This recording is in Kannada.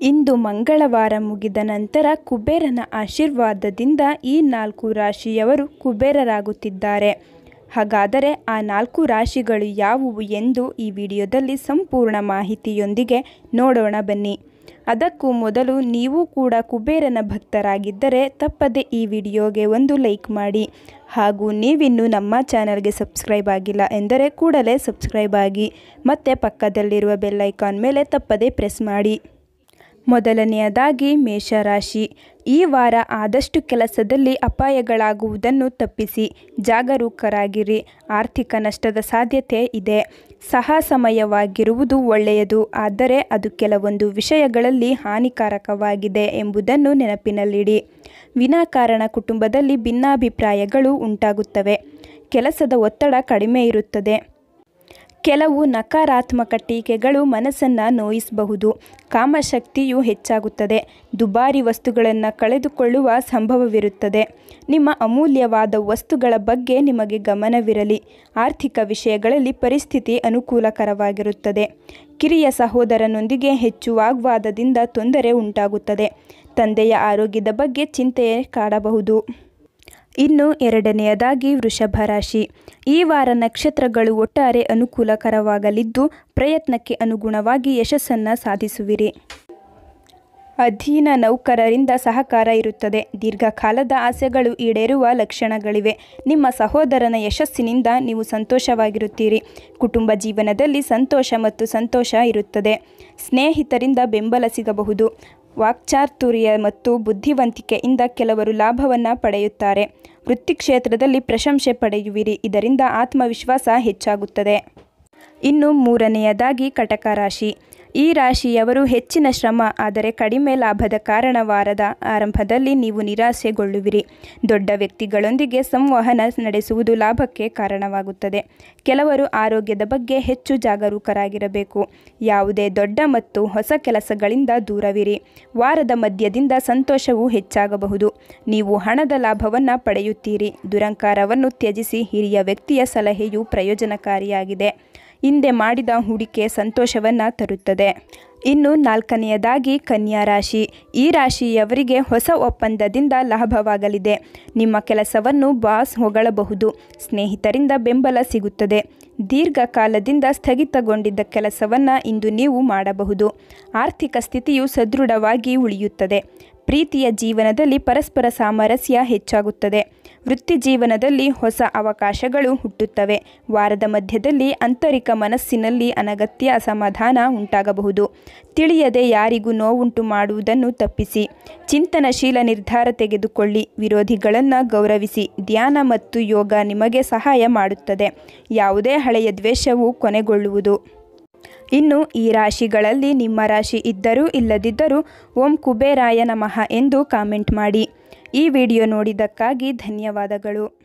ಇಂದು ಮಂಗಳವಾರ ಮುಗಿದ ನಂತರ ಕುಬೇರನ ಆಶೀರ್ವಾದದಿಂದ ಈ ನಾಲ್ಕು ರಾಶಿಯವರು ಕುಬೇರರಾಗುತ್ತಿದ್ದಾರೆ ಹಾಗಾದರೆ ಆ ನಾಲ್ಕು ರಾಶಿಗಳು ಯಾವುವು ಎಂದು ಈ ವಿಡಿಯೋದಲ್ಲಿ ಸಂಪೂರ್ಣ ಮಾಹಿತಿಯೊಂದಿಗೆ ನೋಡೋಣ ಬನ್ನಿ ಅದಕ್ಕೂ ಮೊದಲು ನೀವು ಕೂಡ ಕುಬೇರನ ಭಕ್ತರಾಗಿದ್ದರೆ ತಪ್ಪದೆ ಈ ವಿಡಿಯೋಗೆ ಒಂದು ಲೈಕ್ ಮಾಡಿ ಹಾಗೂ ನೀವಿನ್ನೂ ನಮ್ಮ ಚಾನಲ್ಗೆ ಸಬ್ಸ್ಕ್ರೈಬ್ ಆಗಿಲ್ಲ ಎಂದರೆ ಕೂಡಲೇ ಸಬ್ಸ್ಕ್ರೈಬ್ ಆಗಿ ಮತ್ತು ಪಕ್ಕದಲ್ಲಿರುವ ಬೆಲ್ ಐಕಾನ್ ಮೇಲೆ ತಪ್ಪದೆ ಪ್ರೆಸ್ ಮಾಡಿ ಮೊದಲನೆಯದಾಗಿ ಮೇಷರಾಶಿ ಈ ವಾರ ಆದಷ್ಟು ಕೆಲಸದಲ್ಲಿ ಅಪಾಯಗಳಾಗುವುದನ್ನು ತಪ್ಪಿಸಿ ಜಾಗರೂಕರಾಗಿರಿ ಆರ್ಥಿಕ ನಷ್ಟದ ಸಾಧ್ಯತೆ ಇದೆ ಸಹ ಸಮಯವಾಗಿರುವುದು ಒಳ್ಳೆಯದು ಆದರೆ ಅದು ಕೆಲವೊಂದು ವಿಷಯಗಳಲ್ಲಿ ಹಾನಿಕಾರಕವಾಗಿದೆ ಎಂಬುದನ್ನು ನೆನಪಿನಲ್ಲಿಡಿ ವಿನಾಕಾರಣ ಕುಟುಂಬದಲ್ಲಿ ಭಿನ್ನಾಭಿಪ್ರಾಯಗಳು ಉಂಟಾಗುತ್ತವೆ ಕೆಲಸದ ಒತ್ತಡ ಕಡಿಮೆ ಇರುತ್ತದೆ ಕೆಲವು ನಕಾರಾತ್ಮಕ ಟೀಕೆಗಳು ಮನಸ್ಸನ್ನು ನೋಯಿಸಬಹುದು ಕಾಮಶಕ್ತಿಯು ಹೆಚ್ಚಾಗುತ್ತದೆ ದುಬಾರಿ ವಸ್ತುಗಳನ್ನು ಕಳೆದುಕೊಳ್ಳುವ ಸಂಭವವಿರುತ್ತದೆ ನಿಮ್ಮ ಅಮೂಲ್ಯವಾದ ವಸ್ತುಗಳ ಬಗ್ಗೆ ನಿಮಗೆ ಗಮನವಿರಲಿ ಆರ್ಥಿಕ ವಿಷಯಗಳಲ್ಲಿ ಪರಿಸ್ಥಿತಿ ಅನುಕೂಲಕರವಾಗಿರುತ್ತದೆ ಕಿರಿಯ ಸಹೋದರನೊಂದಿಗೆ ಹೆಚ್ಚು ವಾಗ್ವಾದದಿಂದ ತೊಂದರೆ ಉಂಟಾಗುತ್ತದೆ ತಂದೆಯ ಆರೋಗ್ಯದ ಬಗ್ಗೆ ಚಿಂತೆ ಕಾಡಬಹುದು ಇನ್ನು ಎರಡನೆಯದಾಗಿ ವೃಷಭ ರಾಶಿ ಈ ವಾರ ನಕ್ಷತ್ರಗಳು ಒಟ್ಟಾರೆ ಅನುಕೂಲಕರವಾಗಲಿದ್ದು ಪ್ರಯತ್ನಕ್ಕೆ ಅನುಗುಣವಾಗಿ ಯಶಸ್ಸನ್ನು ಸಾಧಿಸುವಿರಿ ಅಧೀನ ನೌಕರರಿಂದ ಸಹಕಾರ ಇರುತ್ತದೆ ದೀರ್ಘಕಾಲದ ಆಸೆಗಳು ಈಡೇರುವ ಲಕ್ಷಣಗಳಿವೆ ನಿಮ್ಮ ಸಹೋದರನ ಯಶಸ್ಸಿನಿಂದ ನೀವು ಸಂತೋಷವಾಗಿರುತ್ತೀರಿ ಕುಟುಂಬ ಜೀವನದಲ್ಲಿ ಸಂತೋಷ ಮತ್ತು ಸಂತೋಷ ಇರುತ್ತದೆ ಸ್ನೇಹಿತರಿಂದ ಬೆಂಬಲ ಸಿಗಬಹುದು ವಾಕ್ಚಾತುರ್ಯ ಮತ್ತು ಬುದ್ಧಿವಂತಿಕೆಯಿಂದ ಕೆಲವರು ಲಾಭವನ್ನು ಪಡೆಯುತ್ತಾರೆ ವೃತ್ತಿ ಕ್ಷೇತ್ರದಲ್ಲಿ ಪ್ರಶಂಸೆ ಪಡೆಯುವಿರಿ ಇದರಿಂದ ಆತ್ಮವಿಶ್ವಾಸ ಹೆಚ್ಚಾಗುತ್ತದೆ ಇನ್ನು ಮೂರನೆಯದಾಗಿ ಕಟಕ ರಾಶಿ ಈ ರಾಶಿಯವರು ಹೆಚ್ಚಿನ ಶ್ರಮ ಆದರೆ ಕಡಿಮೆ ಲಾಭದ ಕಾರಣ ವಾರದ ಆರಂಭದಲ್ಲಿ ನೀವು ನಿರಾಸೆಗೊಳ್ಳುವಿರಿ ದೊಡ್ಡ ವ್ಯಕ್ತಿಗಳೊಂದಿಗೆ ಸಂವಹನ ನಡೆಸುವುದು ಲಾಭಕ್ಕೆ ಕಾರಣವಾಗುತ್ತದೆ ಕೆಲವರು ಆರೋಗ್ಯದ ಬಗ್ಗೆ ಹೆಚ್ಚು ಜಾಗರೂಕರಾಗಿರಬೇಕು ಯಾವುದೇ ದೊಡ್ಡ ಮತ್ತು ಹೊಸ ಕೆಲಸಗಳಿಂದ ದೂರವಿರಿ ವಾರದ ಮಧ್ಯದಿಂದ ಸಂತೋಷವು ಹೆಚ್ಚಾಗಬಹುದು ನೀವು ಹಣದ ಲಾಭವನ್ನು ಪಡೆಯುತ್ತೀರಿ ದುರಂಕಾರವನ್ನು ತ್ಯಜಿಸಿ ಹಿರಿಯ ವ್ಯಕ್ತಿಯ ಸಲಹೆಯು ಪ್ರಯೋಜನಕಾರಿಯಾಗಿದೆ ಹಿಂದೆ ಮಾಡಿದ ಹೂಡಿಕೆ ಸಂತೋಷವನ್ನು ತರುತ್ತದೆ ಇನ್ನು ನಾಲ್ಕನೆಯದಾಗಿ ಕನ್ಯಾ ರಾಶಿ ಈ ರಾಶಿಯವರಿಗೆ ಹೊಸ ಒಪ್ಪಂದದಿಂದ ಲಾಭವಾಗಲಿದೆ ನಿಮ್ಮ ಕೆಲಸವನ್ನು ಬಾಸ್ ಹೊಗಳಬಹುದು ಸ್ನೇಹಿತರಿಂದ ಬೆಂಬಲ ಸಿಗುತ್ತದೆ ದೀರ್ಘಕಾಲದಿಂದ ಸ್ಥಗಿತಗೊಂಡಿದ್ದ ಕೆಲಸವನ್ನು ಇಂದು ನೀವು ಮಾಡಬಹುದು ಆರ್ಥಿಕ ಸ್ಥಿತಿಯು ಸದೃಢವಾಗಿ ಉಳಿಯುತ್ತದೆ ಪ್ರೀತಿಯ ಜೀವನದಲ್ಲಿ ಪರಸ್ಪರ ಸಾಮರಸ್ಯ ಹೆಚ್ಚಾಗುತ್ತದೆ ವೃತ್ತಿ ಜೀವನದಲ್ಲಿ ಹೊಸ ಅವಕಾಶಗಳು ಹುಟ್ಟುತ್ತವೆ ವಾರದ ಮಧ್ಯದಲ್ಲಿ ಆಂತರಿಕ ಮನಸ್ಸಿನಲ್ಲಿ ಅನಗತ್ಯ ಅಸಮಾಧಾನ ಉಂಟಾಗಬಹುದು ತಿಳಿಯದೆ ಯಾರಿಗೂ ನೋವುಂಟು ಮಾಡುವುದನ್ನು ತಪ್ಪಿಸಿ ಚಿಂತನಶೀಲ ನಿರ್ಧಾರ ತೆಗೆದುಕೊಳ್ಳಿ ವಿರೋಧಿಗಳನ್ನು ಗೌರವಿಸಿ ಧ್ಯಾನ ಮತ್ತು ಯೋಗ ನಿಮಗೆ ಸಹಾಯ ಮಾಡುತ್ತದೆ ಯಾವುದೇ ಹಳೆಯ ದ್ವೇಷವು ಕೊನೆಗೊಳ್ಳುವುದು ಇನ್ನು ಈ ರಾಶಿಗಳಲ್ಲಿ ನಿಮ್ಮ ರಾಶಿ ಇದ್ದರೂ ಇಲ್ಲದಿದ್ದರೂ ಓಂ ಕುಬೇರಾಯ ನಮಃ ಎಂದು ಕಾಮೆಂಟ್ ಮಾಡಿ ಈ ವಿಡಿಯೋ ನೋಡಿದ್ದಕ್ಕಾಗಿ ಧನ್ಯವಾದಗಳು